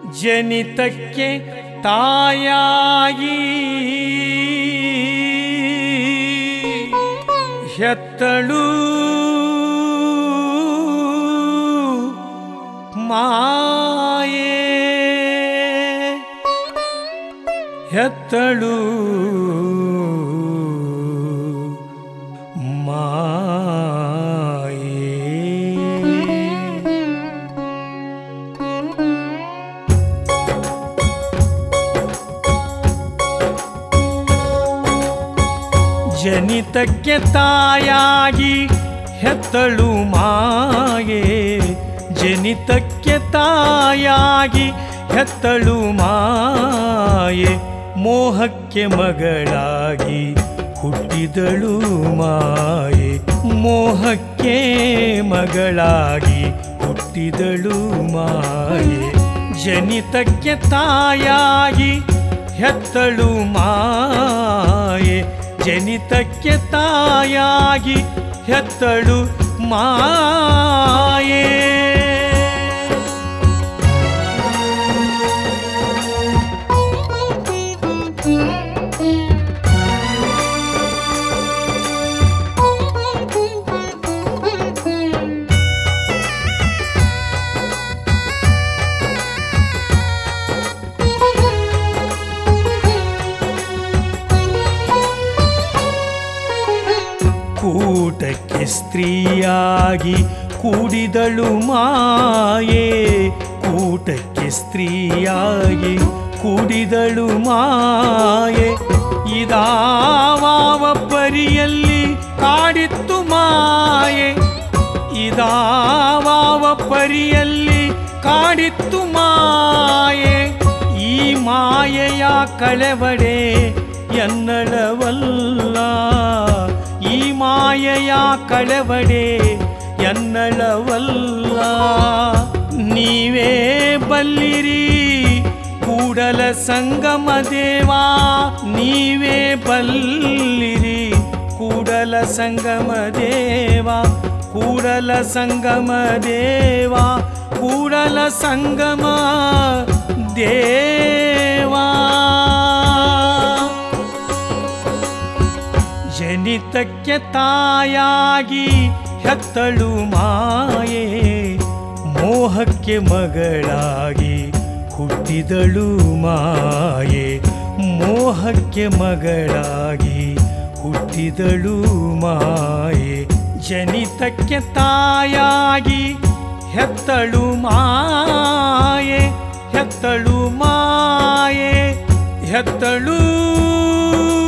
ಜನಿತಕ್ಕೆ ತಾಯಾಗಿ ಹೆತ್ತಳು ಮಾಯೇ ಹೆತ್ತಳು ಮಾಯೇ ಜನಿತಕ್ಕೆ ತಾಯಾಗಿ ಹೆತ್ತಳು ಮಾಯೆ ಜನಿತಕ್ಕೆ ತಾಯಾಗಿ ಹೆತ್ತಳು ಮಾಯೆ ಮೋಹಕ್ಕೆ ಮಗಳಾಗಿ ಹುಟ್ಟಿದಳು ಮಾಯೆ ಮೋಹಕ್ಕೆ ಮಗಳಾಗಿ ಹುಟ್ಟಿದಳು ಮಾಯೆ ಜನಿತಕ್ಕೆ ತಾಯಾಗಿ ಹೆತ್ತಳು ಮಾಯೆ ಜನಿತಕ್ಕೆ ತಾಯಾಗಿ ಹೆತ್ತಳು ಮಾಯೇ ಕೂಟಕ್ಕೆ ಸ್ತ್ರೀಯಾಗಿ ಕೂಡಿದಳು ಮಾಯೆ ಕೂಟಕ್ಕೆ ಸ್ತ್ರೀಯಾಗಿ ಕೂಡಿದಳು ಮಾಯೆ ಇದಾವ ಪರಿಯಲ್ಲಿ ಕಾಡಿತ್ತು ಮಾಯೆ ಇದಾವ ಪರಿಯಲ್ಲಿ ಕಾಡಿತ್ತು ಮಾಯೆ ಈ ಮಾಯೆಯ ಕಳೆವಡೆ ಎನ್ನಳವಲ್ಲ ಈ ಮಾಯೆಯ ಕಳೆವಡೆ ಎನ್ನಳವಲ್ಲ ನೀವೇ ಬಲ್ಲಿರಿ ಕೂಡಲ ಸಂಗಮ ದೇವಾ ನೀವೇ ಬಲ್ಲಿರಿ ಕೂಡಲ ಸಂಗಮ ದೇವಾ ಕೂಡಲ ಸಂಗಮ ದೇವಾ ಕೂಡಲ ಸಂಗಮ ದೇವಾ ಜನಿತಕ್ಕೆ ತಾಯಾಗಿ ಹೆತ್ತಳು ಮಾಯೆ ಮೋಹಕ್ಕೆ ಮಗಳಾಗಿ ಹುಟ್ಟಿದಳು ಮಾಯೆ ಮೋಹಕ್ಕೆ ಮಗಳಾಗಿ ಹುಟ್ಟಿದಳು ಮಾಯೆ ಜನಿತಕ್ಕೆ ತಾಯಾಗಿ ಹೆತ್ತಳು ಮಾಯೆ ಹೆತ್ತಳು ಮಾಯೆ ಹೆತ್ತಳು